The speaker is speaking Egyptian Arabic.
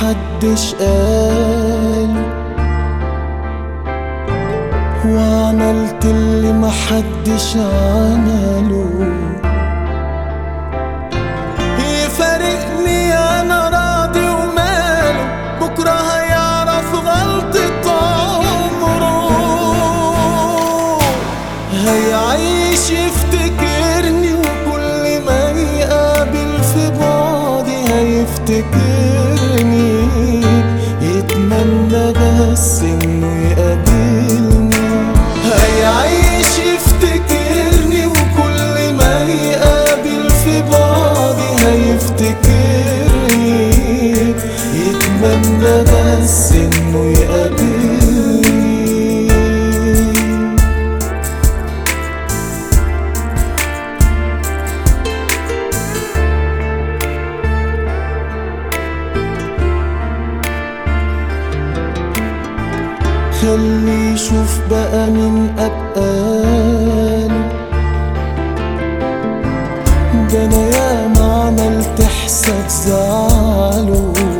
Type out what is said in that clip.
محدش قاله وعملت اللي محدش عمله يفارقني انا راضي وماله بكره هيعرف غلطة عمره هيعيش يفتكرني وكل ما يقابل في بعدي هيفتكرني يتمنى بس انه يقابلني هيعيش يفتكرني وكل ما يقابل في بعدي هيفتكرني يتمنى بس انه يقابلني خلي يشوف بقى من أبقاله ده أنا ياما عملت حساب زعله